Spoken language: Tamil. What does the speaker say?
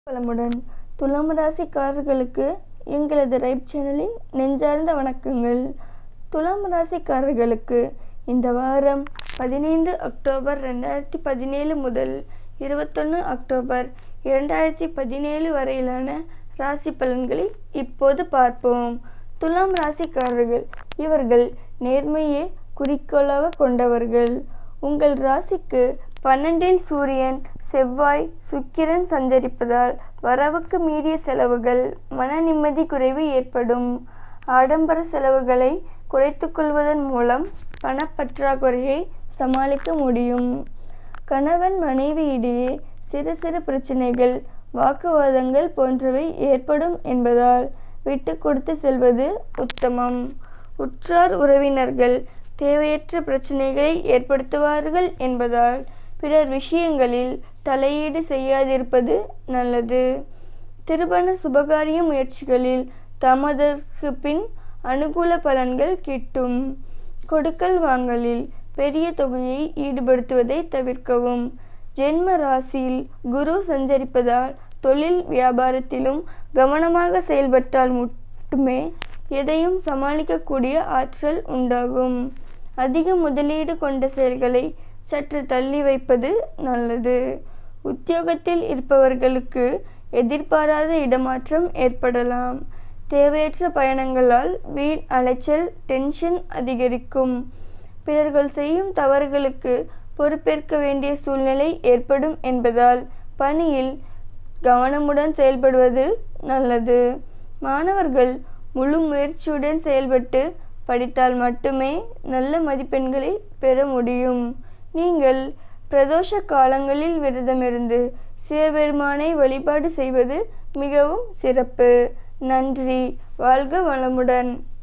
வளமுடன் துலாம் ராசிக்காரர்களுக்கு எங்களது ரைப் சேனலின் நெஞ்சார்ந்த வணக்கங்கள் துலாம் ராசிக்காரர்களுக்கு இந்த வாரம் பதினைந்து அக்டோபர் ரெண்டாயிரத்தி பதினேழு முதல் இருபத்தொன்று அக்டோபர் இரண்டாயிரத்தி பதினேழு வரையிலான ராசி பலன்களை இப்போது பார்ப்போம் துலாம் ராசிக்காரர்கள் இவர்கள் நேர்மையே குறிக்கோளாக கொண்டவர்கள் உங்கள் ராசிக்கு பன்னெண்டில் சூரியன் செவ்வாய் சுக்கிரன் சஞ்சரிப்பதால் வரவுக்கு மீறிய செலவுகள் மன நிம்மதி குறைவு ஏற்படும் ஆடம்பர செலவுகளை குறைத்துக் கொள்வதன் மூலம் பணப்பற்றாக்குறையை சமாளிக்க முடியும் கணவன் மனைவியிடையே சிறு சிறு பிரச்சனைகள் வாக்குவாதங்கள் போன்றவை ஏற்படும் என்பதால் விட்டு கொடுத்து செல்வது உத்தமம் உற்றார் உறவினர்கள் தேவையற்ற பிரச்சனைகளை ஏற்படுத்துவார்கள் என்பதால் பிறர் விஷயங்களில் தலையீடு செய்யாதிருப்பது நல்லது திருமண சுபகாரிய முயற்சிகளில் தாமதற்கு பின் அனுகூல பலன்கள் கிட்டும் கொடுக்கல் வாங்கலில் பெரிய தொகையை ஈடுபடுத்துவதை தவிர்க்கவும் ஜென்ம ராசியில் குரு சஞ்சரிப்பதால் தொழில் வியாபாரத்திலும் கவனமாக செயல்பட்டால் மட்டுமே எதையும் சமாளிக்கக்கூடிய ஆற்றல் உண்டாகும் அதிக முதலீடு கொண்ட செயல்களை சற்று தள்ளி வைப்பது நல்லது உத்தியோகத்தில் இருப்பவர்களுக்கு எதிர்பாராத இடமாற்றம் ஏற்படலாம் தேவையற்ற பயணங்களால் வீண் அலைச்சல் டென்ஷன் அதிகரிக்கும் பிறர்கள் செய்யும் தவறுகளுக்கு பொறுப்பேற்க வேண்டிய சூழ்நிலை ஏற்படும் என்பதால் பணியில் கவனமுடன் செயல்படுவது நல்லது மாணவர்கள் முழு முயற்சியுடன் செயல்பட்டு படித்தால் மட்டுமே நல்ல மதிப்பெண்களை பெற முடியும் நீங்கள் பிரதோஷ காலங்களில் விரதமிருந்து சிவபெருமானை வழிபாடு செய்வது மிகவும் சிறப்பு நன்றி வாழ்க வளமுடன்